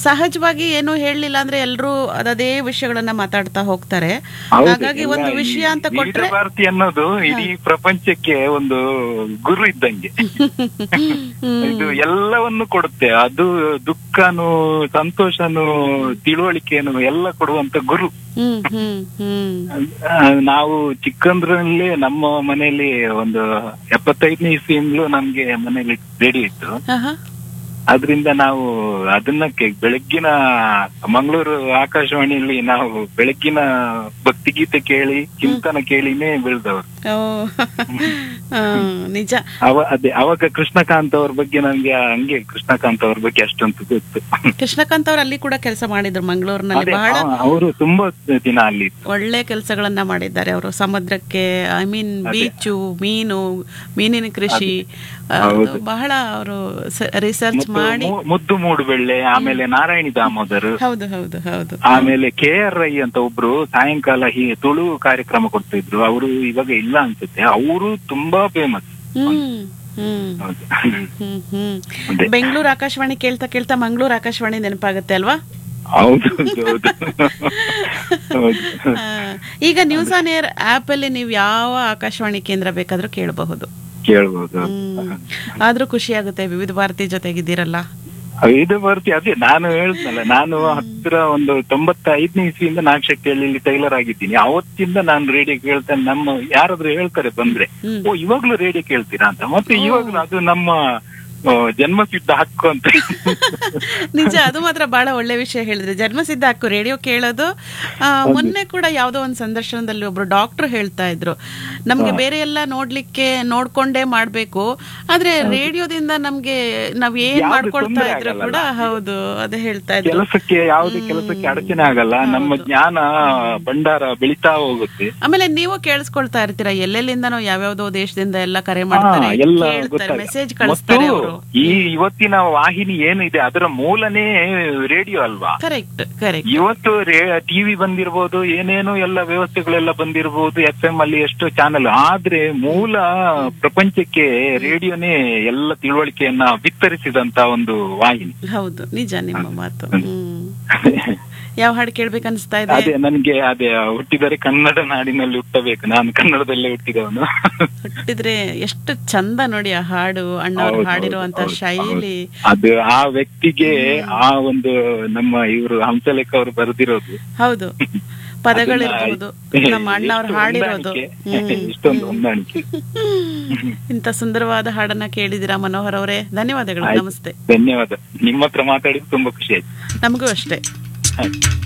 ಸಹಜವಾಗಿ ಏನು ಹೇಳಲಿಲ್ಲ ಅಂದ್ರೆ ಎಲ್ಲರೂ ಅದೇ ವಿಷಯಗಳನ್ನ ಮಾತಾಡ್ತಾ ಹೋಗ್ತಾರೆ ಹೌದು, ಹಾಗಾಗಿ ಎಲ್ಲ ಒಂದು ಈ ವಿಷಯ ಅಂತ ವಿವಿಧ ಕೊಟ್ರೆ ಭಾರತಿ ಅನ್ನೋದು ಇಡೀ ಪ್ರಪಂಚಕ್ಕೆ ಒಂದು ಗುರು ಇದ್ದಂಗೆ ಇದು ಎಲ್ಲವನ್ನು ಕೊಡುತ್ತೆ ಅದು ದುಃಖನು ಸಂತೋಷನು ತಿಳುವಳಿಕೆನು ಎಲ್ಲ ಕೊಡುವಂತ ಗುರು ಹ್ಮ್ ಹ್ಮ್ ಹ್ಮ್ ಆ, ನಾವು ಚಿಕ್ಕಂದ್ರಲ್ಲಿ ನಮ್ಮ ಮನೆಯಲ್ಲಿ ಒಂದು ಎಪ್ಪತ್ತೈದನೇ ಇಸ್ವಿಯಿಂದಲೂ ನಮ್ಗೆ ಮನೆಯಲ್ಲಿ ರೇಡಿಯೋ ಇತ್ತು ಆಹಾ. ಅದರಿಂದ ನಾವು ಅದನ್ನ ಕೆ- ಬೆಳಗ್ಗಿನ ಮಂಗಳೂರು ಆಕಾಶವಾಣಿಯಲ್ಲಿ ನಾವು ಬೆಳಗ್ಗಿನ ಭಕ್ತಿಗೀತೆ ಕೇಳಿ ಚಿಂತನ ಕೇಳಿನೇ ಬೆಳೆದವರು ಓ ಆ, ನಿಜ ಅವ ಅದೇ ಅವಾಗ ಕೃಷ್ಣಕಾಂತ್ ಅವ್ರ ಬಗ್ಗೆ ನಮ್ಗೆ ಹಂಗೆ ಕೃಷ್ಣಕಾಂತ್ ಅವ್ರ ಬಗ್ಗೆ ಅಷ್ಟೊಂದು ಗೊತ್ತು ಕೃಷ್ಣಕಾಂತ್ ಅವ್ರು ಅಲ್ಲಿ ಕೂಡ ಕೆಲಸ ಮಾಡಿದ್ರು ಮಂಗಳೂರಿನಲ್ಲಿ ಅದೇ ಬಹಳ ಅವರು ತುಂಬಾ ದಿನ ಅಲ್ಲಿ ಇತ್ತು. ಒಳ್ಳೆ ಕೆಲಸಗಳನ್ನ ಮಾಡಿದ್ದಾರೆ ಅವರು ಸಮುದ್ರಕ್ಕೆ ಐ ಮೀನ್ ಬೀಚು ಮೀನು ಮೀನಿನ ಕೃಷಿ ಆ, ಅದು ಬಹಳ ಅವರು ರಿಸರ್ಚ್ ಮತ್ತು ಮಾಡಿ ಮು- ಮುದ್ದು ಮೂಡು ಬೆಳ್ಳೆ ಆಮೇಲೆ ನಾರಾಯಣಿ ದಾಮೋದರ್ ಹೌದು ಹೌದು ಹೌದು ಆಮೇಲೆ ಕೆ ಆರ್ ರೈ ಅಂತ ಒಬ್ರು ಸಾಯಂಕಾಲ ಹಿ ತುಳು ಕಾರ್ಯಕ್ರಮ ಕೊಡ್ತಿದ್ರು ಅವರು ಇವಾಗ ಇಲ್ಲ ಅನ್ಸುತ್ತೆ ಅವರು ತುಂಬಾ ಫೇಮಸ್ ಹ್ಮ್ ಹ್ಮ್ ಹ್ಮ್ ಹ್ಮ್ ಅದೇ. ಬೆಂಗಳೂರು ಆಕಾಶವಾಣಿ ಕೇಳ್ತಾ ಕೇಳ್ತಾ ಮಂಗಳೂರು ಆಕಾಶವಾಣಿ ನೆನಪಾಗುತ್ತೆ ಅಲ್ವಾ ಹೌದು ಹೌದು ಹೌದು ಹೌದು ಆ, ಈಗ ನ್ಯೂಸ್ ಆನ್ ಏರ್ ಆಪ್ ಅಲ್ಲಿ ನೀವು ಯಾವ ಆಕಾಶವಾಣಿ ಕೇಂದ್ರ ಬೇಕಾದ್ರೂ ಕೇಳಬಹುದು ಕೇಳ್ಬೋದು ಹ್ಮ್ ಆದ್ರೂ ಖುಷಿ ಆಗುತ್ತೆ ವಿವಿಧ ಭಾರತಿ ಜೊತೆಗಿದ್ದೀರಲ್ಲ ಇದು ಬರ್ತಿ ಅದೇ ನಾನು ಹೇಳಿದ್ನಲ್ಲ ನಾನು ಹತ್ತಿರ ಒಂದು ತೊಂಬತ್ತೈದನೇ ಇಸ್ವಿಯಿಂದ ನಾಗಶಕ್ತಿಯಲ್ಲಿ ಟೈಲರ್ ಆಗಿದ್ದೀನಿ ಅವತ್ತಿಂದ ನಾನು ರೇಡಿಯೋ ಕೇಳ್ತೇನೆ ನಮ್ಮ ಯಾರಾದ್ರೂ ಹೇಳ್ತಾರೆ ಬಂದ್ರೆ ಹ್ಮ್. ಓ ಇವಾಗ್ಲೂ ರೇಡಿಯೋ ಕೇಳ್ತೀರಾ ಅಂತ ಮತ್ತೆ ಇವಾಗ್ಲೂ ಅದು ನಮ್ಮ ಆ, ಜನ್ಮಸಿದ್ಧ ಹಕ್ಕು ಅಂತ ನಿಜ ಅದು ಮಾತ್ರ ಬಹಳ ಒಳ್ಳೆ ವಿಷಯ ಹೇಳಿದ್ರೆ ಜನ್ಮಸಿದ್ಧ ಹಕ್ಕು ರೇಡಿಯೋ ಕೇಳೋದು ಆ, ಮೊನ್ನೆ ಕೂಡ ಯಾವುದೋ ಒಂದು ಸಂದರ್ಶನದಲ್ಲಿ ಒಬ್ರು ಡಾಕ್ಟರ್ ಹೇಳ್ತಾ ಇದ್ರು ನಮ್ಗೆ ಬೇರೆ ಎಲ್ಲ ನೋಡ್ಲಿಕ್ಕೆ ನೋಡ್ಕೊಂಡೇ ಮಾಡ್ಬೇಕು ಆದ್ರೆ ರೇಡಿಯೋದಿಂದ ನಮ್ಗೆ ನಾವ್ ಏನ್ ಯಾವ್ದು ಮಾಡ್ಕೊಳ್ತಾ ತೊಂದ್ರೆ ಇದ್ರು ಆಗಲ್ಲ. ಕೂಡ ಹೌದು ಅದೇ ಹೇಳ್ತಾ ಇದ್ರು ಕೆಲಸಕ್ಕೆ ಯಾವುದೇ ಕೆಲಸಕ್ಕೆ ಅಡಚಣೆ ಆಗಲ್ಲ ನಮ್ಮ ಜ್ಞಾನ ಭಂಡಾರ ಬೆಳಿತಾ ಹೋಗುತ್ತೆ ಆಮೇಲೆ ನೀವು ಕೇಳಿಸ್ಕೊಳ್ತಾ ಇರ್ತೀರಾ ಎಲ್ಲೆಲ್ಲಿಂದನೋ ಯಾವ್ಯಾವ್ದೋ ದೇಶದಿಂದ ಎಲ್ಲ ಕರೆ ಮಾಡ್ತಾರೆ ಹಾ, ಎಲ್ಲ ಕೇಳ್ತಾರೆ ಗೊತ್ತಾಗ- ಮೆಸೇಜ್ ಮತ್ತು ಕಳಿಸ್ತಾರೆ ಅವರು ಈ ಇವತ್ತಿನ ವಾಹಿನಿ ಏನಿದೆ ಅದರ ಮೂಲನೇ ರೇಡಿಯೋ ಅಲ್ವಾ ಕರೆಕ್ಟ್ ಕರೆಕ್ಟ್ ಇವತ್ತು ಟಿವಿ ಬಂದಿರ್ಬೋದು ಏನೇನೋ ಎಲ್ಲ ವ್ಯವಸ್ಥೆಗಳೆಲ್ಲ ಬಂದಿರ್ಬೋದು ಎಫ್ ಎಂ ಅಲ್ಲಿ ಎಷ್ಟು ಚಾನೆಲ್ ಆದ್ರೆ ಮೂಲ ಪ್ರಪಂಚಕ್ಕೆ ರೇಡಿಯೋನೇ ಎಲ್ಲ ತಿಳುವಳಿಕೆಯನ್ನ ವಿಸ್ತರಿಸಿದಂತ ಒಂದು ವಾಹಿನಿ ಹೌದು ನಿಜ ನಿಮ್ಮ ಮಾತು ಹ್ಮ್ ಯಾವ ಹಾಡು ಕೇಳ್ಬೇಕನ್ಸ್ತಾ ಇದೆ ಅದೇ ನನ್ಗೆ ಅದೇ ಹುಟ್ಟಿದರೆ ಕನ್ನಡ ನಾಡಿನಲ್ಲಿ ಹುಟ್ಟಬೇಕು ನಾನು ಕನ್ನಡದಲ್ಲೇ ಹುಟ್ಟಿದವನು ಹುಟ್ಟಿದ್ರೆ ಎಷ್ಟು ಚಂದ ನೋಡಿ ಆ ಹಾಡು ಅಣ್ಣವ್ರು ಹೌದು, ಹಾಡಿರುವಂತ ಹೌದು, ಶೈಲಿ ಅದು ಆ ವ್ಯಕ್ತಿಗೆ ಆ ಒಂದು ನಮ್ಮ ಇವರು ಹಂಸಲೇಖ ಅವರು ಬರೆದಿರೋದು ಹೌದು ಪದಗಳಿರ್ಬೋದು ನಮ್ಮ ಅಣ್ಣವ್ರು ಎಷ್ಟು ಹಾಡಿರೋದು ಹೊಂದಾಣಿಕೆ, ಹ್ಮ್. ಇಷ್ಟೊಂದು ಹೊಂದಾಣಿಕೆ ಇಂಥ ಸುಂದರವಾದ ಹಾಡನ್ನ ಕೇಳಿದಿರಾ ಮನೋಹರ್ ಅವರೇ ಧನ್ಯವಾದಗಳು ಆಯ್ತು. ನಮಸ್ತೆ ಧನ್ಯವಾದ ನಿಮ್ಮ ಹತ್ರ ಮಾತಾಡಿದ್ದು ತುಂಬಾ ಖುಷಿ ಆಯ್ತು ನಮಗೂ ಅಷ್ಟೇ ಆಯ್ತು